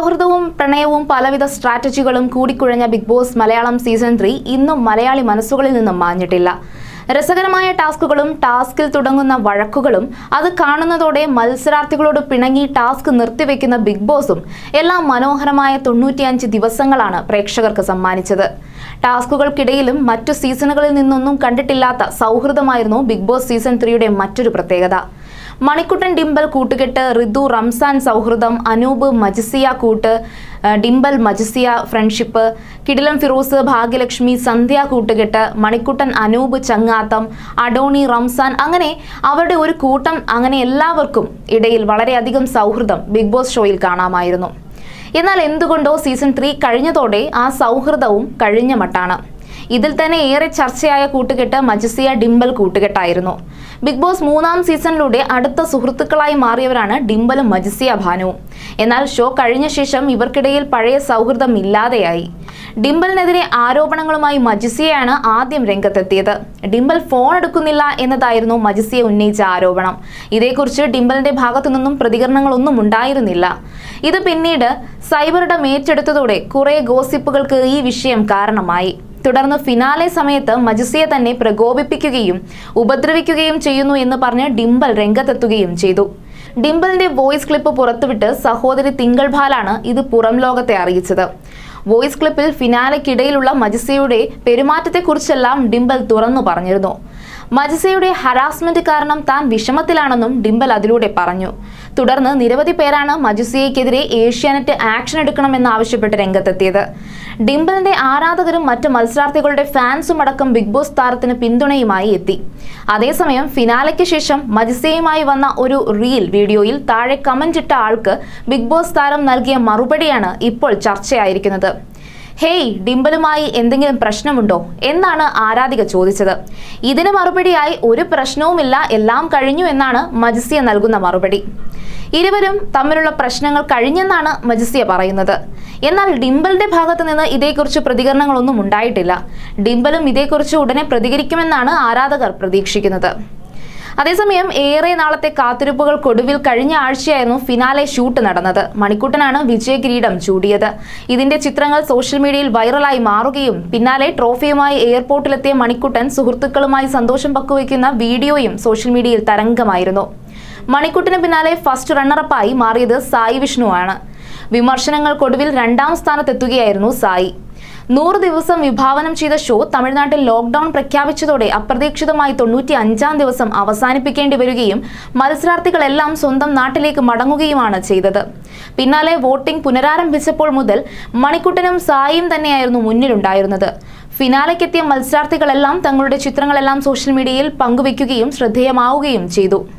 സൗഹൃദവും പ്രണയവും പലവിധ സ്ട്രാറ്റജികളും കൂടിക്കുഴഞ്ഞ big boss Malayalam season three ഇന്നും മലയാളി മനസ്സുകളിൽ നിന്നും മാഞ്ഞിട്ടില്ല രസകരമായ ടാസ്കുകളും ടാസ്കിൽ തുടങ്ങുന്ന വഴക്കുകളും അത് കാണുന്നതോടെ മത്സരാർത്ഥികളോട് പിണങ്ങി ടാസ്ക് നിർത്തിവെക്കുന്ന ബിഗ് ബോസും എല്ലാം മനോഹരമായ തൊണ്ണൂറ്റിയഞ്ച് ദിവസങ്ങളാണ് പ്രേക്ഷകർക്ക് സമ്മാനിച്ചത് ടാസ്കുകൾക്കിടയിലും മറ്റു സീസണുകളിൽ നിന്നൊന്നും കണ്ടിട്ടില്ലാത്ത സൗഹൃദമായിരുന്നു ബിഗ് ബോസ് സീസൺ ത്രീയുടെ മറ്റൊരു പ്രത്യേകത മണിക്കുട്ടൻ ഡിംബൽ കൂട്ടുകെട്ട് ഋതു റംസാൻ സൗഹൃദം അനൂപ് മജിസിയ കൂട്ട് ആ, ഡിംബൽ മജിസിയ ഫ്രണ്ട്ഷിപ്പ് കിടിലം ഫിറോസ് ഭാഗ്യലക്ഷ്മി സന്ധ്യ കൂട്ടുകെട്ട് മണിക്കുട്ടൻ അനൂപ് ചങ്ങാത്തം അഡോണി റംസാൻ അങ്ങനെ അവരുടെ ഒരു കൂട്ടം അങ്ങനെ എല്ലാവർക്കും ഇടയിൽ വളരെയധികം സൗഹൃദം ബിഗ് ബോസ് ഷോയിൽ കാണാമായിരുന്നു എന്നാൽ എന്തുകൊണ്ടോ സീസൺ ത്രീ കഴിഞ്ഞതോടെ ആ സൗഹൃദവും കഴിഞ്ഞ മട്ടാണ് ഇതിൽ തന്നെ ഏറെ ചർച്ചയായ കൂട്ടുകെട്ട് മജസിയ ഡിംബൽ കൂട്ടുകെട്ടായിരുന്നു ബിഗ് ബോസ് മൂന്നാം സീസണിലൂടെ അടുത്ത സുഹൃത്തുക്കളായി മാറിയവരാണ് ഡിംബലും മജസിയ ഭാനുവും എന്നാൽ ഷോ കഴിഞ്ഞ ശേഷം ഇവർക്കിടയിൽ പഴയ സൗഹൃദം ഇല്ലാതെയായി ഡിംബലിനെതിരെ ആരോപണങ്ങളുമായി മജിസിയയാണ് ആദ്യം രംഗത്തെത്തിയത് ഡിംബൽ ഫോൺ എടുക്കുന്നില്ല എന്നതായിരുന്നു മജിസിയ ഉന്നയിച്ച ആരോപണം ഇതേക്കുറിച്ച് ഡിംബലിന്റെ ഭാഗത്തു നിന്നും പ്രതികരണങ്ങളൊന്നും ഉണ്ടായിരുന്നില്ല ഇത് പിന്നീട് സൈബറിടം ഏറ്റെടുത്തതോടെ കുറെ ഗോസിപ്പുകൾക്ക് ഈ വിഷയം കാരണമായി തുടർന്ന് ഫിനാലെ സമയത്ത് മജിസിയെ തന്നെ പ്രകോപിപ്പിക്കുകയും ഉപദ്രവിക്കുകയും ചെയ്യുന്നു എന്ന് പറഞ്ഞ് ഡിംബൽ രംഗത്തെത്തുകയും ചെയ്തു ഡിംബലിന്റെ വോയിസ് ക്ലിപ്പ് പുറത്തുവിട്ട് സഹോദരി തിങ്കൾ ഭാലാണ് ഇത് പുറം ലോകത്തെ അറിയിച്ചത് വോയിസ് ക്ലിപ്പിൽ ഫിനാലയ്ക്കിടയിലുള്ള മജിസയുടെ പെരുമാറ്റത്തെക്കുറിച്ചെല്ലാം ഡിംബൽ തുറന്നു പറഞ്ഞിരുന്നു മജിസയുടെ ഹരാസ്മെന്റ് കാരണം താൻ വിഷമത്തിലാണെന്നും ഡിംബൽ അതിലൂടെ പറഞ്ഞു തുടർന്ന് നിരവധി പേരാണ് മജിസിയയ്ക്കെതിരെ ഏഷ്യാനെറ്റ് ആക്ഷൻ എടുക്കണമെന്ന് ആവശ്യപ്പെട്ട് രംഗത്തെത്തിയത് ഡിംബലിന്റെ ആരാധകരും മറ്റ് മത്സരാർത്ഥികളുടെ ഫാൻസും അടക്കം ബിഗ് ബോസ് താരത്തിന് പിന്തുണയുമായി എത്തി അതേസമയം ഫിനാലയ്ക്ക് ശേഷം മജിസയുമായി വന്ന ഒരു റീൽ വീഡിയോയിൽ താഴെ കമന്റ് ഇട്ട ആൾക്ക് ബിഗ് ബോസ് താരം നൽകിയ മറുപടിയാണ് ഇപ്പോൾ ചർച്ചയായിരിക്കുന്നത് ഹേയ് ഡിംബലുമായി എന്തെങ്കിലും പ്രശ്നമുണ്ടോ എന്നാണ് ആരാധിക ചോദിച്ചത് ഇതിന് മറുപടിയായി ഒരു പ്രശ്നവുമില്ല എല്ലാം കഴിഞ്ഞു എന്നാണ് മജിസിയ നൽകുന്ന മറുപടി ഇരുവരും തമ്മിലുള്ള പ്രശ്നങ്ങൾ കഴിഞ്ഞെന്നാണ് മജിസിയ പറയുന്നത് എന്നാൽ ഡിംബലിന്റെ ഭാഗത്ത് നിന്ന് ഇതേക്കുറിച്ച് പ്രതികരണങ്ങളൊന്നും ഉണ്ടായിട്ടില്ല ഡിംബലും ഇതേക്കുറിച്ച് ഉടനെ പ്രതികരിക്കുമെന്നാണ് ആരാധകർ പ്രതീക്ഷിക്കുന്നത് അതേസമയം ഏറെ നാളത്തെ കാത്തിരിപ്പുകൾക്കൊടുവിൽ കഴിഞ്ഞ ആഴ്ചയായിരുന്നു ഫിനാലെ ഷൂട്ട് നടന്നത് മണിക്കുട്ടനാണ് വിജയകിരീടം ചൂടിയത് ഇതിന്റെ ചിത്രങ്ങൾ സോഷ്യൽ മീഡിയയിൽ വൈറലായി മാറുകയും പിന്നാലെ ട്രോഫിയുമായി എയർപോർട്ടിലെത്തിയ മണിക്കുട്ടൻ സുഹൃത്തുക്കളുമായി സന്തോഷം പങ്കുവയ്ക്കുന്ന വീഡിയോയും സോഷ്യൽ മീഡിയയിൽ തരംഗമായിരുന്നു മണിക്കുട്ടിന് പിന്നാലെ ഫസ്റ്റ് റണ്ണറപ്പായി മാറിയത് സായി വിഷ്ണുവാണ് വിമർശനങ്ങൾക്കൊടുവിൽ രണ്ടാം സ്ഥാനത്തെത്തുകയായിരുന്നു സായി നൂറ് ദിവസം വിഭാവനം ചെയ്ത ഷോ തമിഴ്നാട്ടിൽ ലോക്ഡൌൺ പ്രഖ്യാപിച്ചതോടെ അപ്രതീക്ഷിതമായി തൊണ്ണൂറ്റി അഞ്ചാം ദിവസം അവസാനിപ്പിക്കേണ്ടി വരികയും മത്സരാർത്ഥികളെല്ലാം സ്വന്തം നാട്ടിലേക്ക് മടങ്ങുകയുമാണ് ചെയ്തത് പിന്നാലെ വോട്ടിംഗ് പുനരാരംഭിച്ചപ്പോൾ മുതൽ മണിക്കുട്ടനും സായിയും തന്നെയായിരുന്നു മുന്നിലുണ്ടായിരുന്നത് ഫിനാലയ്ക്കെത്തിയ മത്സരാർത്ഥികളെല്ലാം തങ്ങളുടെ ചിത്രങ്ങളെല്ലാം സോഷ്യൽ മീഡിയയിൽ പങ്കുവയ്ക്കുകയും ശ്രദ്ധേയമാവുകയും ചെയ്തു